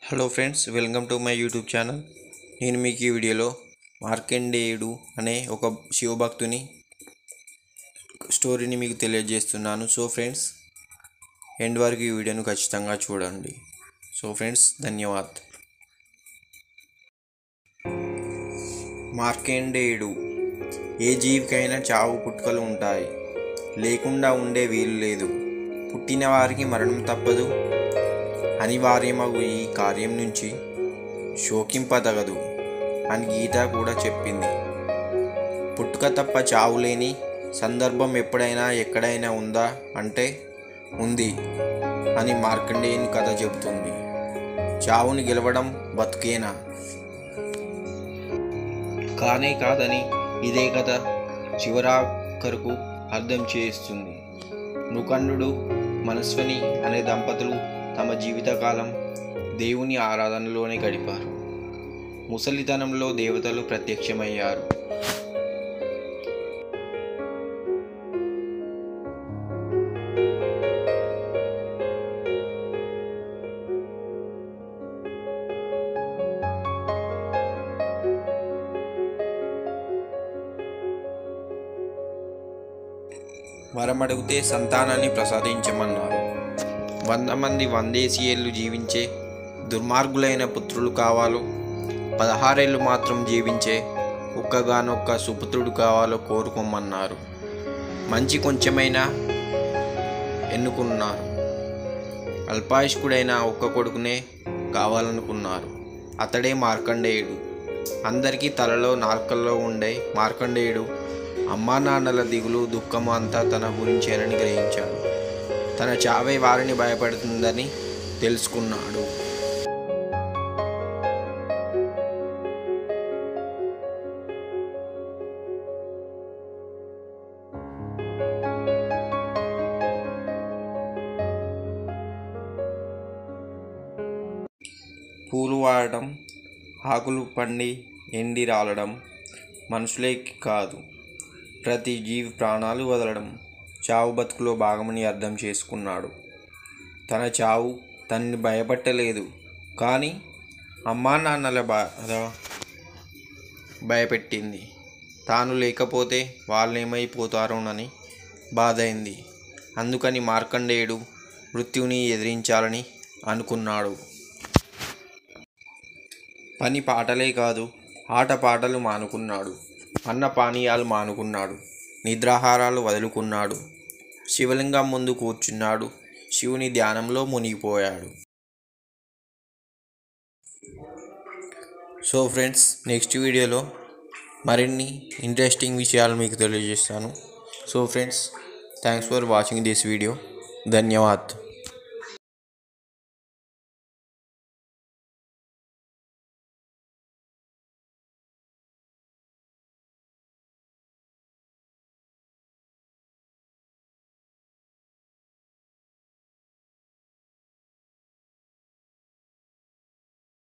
hello friends welcome to my YouTube channel నేను మీకు ఈ వీడియోలో మార్కండేయుడు అనే ఒక శివభక్తుని స్టోరీని మీకు తెలియజేస్తున్నాను సో ఫ్రెండ్స్ ఎండ్ వరకు ఈ వీడియోను ఖచ్చితంగా చూడండి సో ఫ్రెండ్స్ ధన్యవాద్ మార్కండేయుడు ఏ జీవికైనా చావు పుట్టుకలు ఉంటాయి లేకుండా ఉండే వీలు లేదు పుట్టిన వారికి మరణం తప్పదు అనివార్యమగు ఈ కార్యం నుంచి శోకింపదగదు అని గీత కూడా చెప్పింది పుట్టుక తప్ప చావు లేని సందర్భం ఎప్పుడైనా ఎక్కడైనా ఉందా అంటే ఉంది అని మార్కండేయుని కథ చెబుతుంది చావుని గెలవడం బతికేనా కానే కాదని ఇదే కథ చివరాఖరుకు అర్థం చేస్తుంది నృకండు మనస్వని అనే దంపతులు తమ జీవితకాలం దేవుని ఆరాధనలోనే గడిపారు ముసలితనంలో దేవతలు ప్రత్యక్షమయ్యారు వరమడిగితే సంతానాన్ని ప్రసాదించమన్నారు వంద మంది వందేసి ఏళ్ళు జీవించే దుర్మార్గులైన పుత్రులు కావాలో పదహారేళ్ళు మాత్రం జీవించే ఒక్కగానొక్క సుపుత్రుడు కావాలో కోరుకోమన్నారు మంచి కొంచెమైనా ఎన్నుకున్నారు అల్పాయుష్కుడైన ఒక్క కొడుకునే కావాలనుకున్నారు అతడే మార్కండేయుడు అందరికీ తలలో నార్కల్లో ఉండే మార్కండేయుడు అమ్మా నాన్నల దిగులు దుఃఖము అంతా తన గురించేనని గ్రహించాడు తన చావే వారిని భయపడుతుందని తెలుసుకున్నాడు పూలు వాడడం ఆకులు పండి ఎండి రాలడం మనుషులేకి కాదు ప్రతి జీవి ప్రాణాలు వదలడం చావు బతుకులో భాగమని అర్థం చేసుకున్నాడు తన చావు తనని భయపెట్టలేదు కానీ అమ్మా నాన్నల బాధ భయపెట్టింది తాను లేకపోతే వాళ్ళేమైపోతారోనని బాధ అయింది అందుకని మార్కండేయుడు మృత్యుని ఎదిరించాలని అనుకున్నాడు పని పాటలే కాదు ఆట పాటలు మానుకున్నాడు అన్న పానీయాలు మానుకున్నాడు నిద్రాహారాలు వదులుకున్నాడు శివలింగం ముందు కూర్చున్నాడు శివుని ధ్యానంలో మునిగిపోయాడు సో ఫ్రెండ్స్ నెక్స్ట్ వీడియోలో మరిన్ని ఇంట్రెస్టింగ్ విషయాలు మీకు తెలియజేస్తాను so friends thanks for watching this video ధన్యవాద్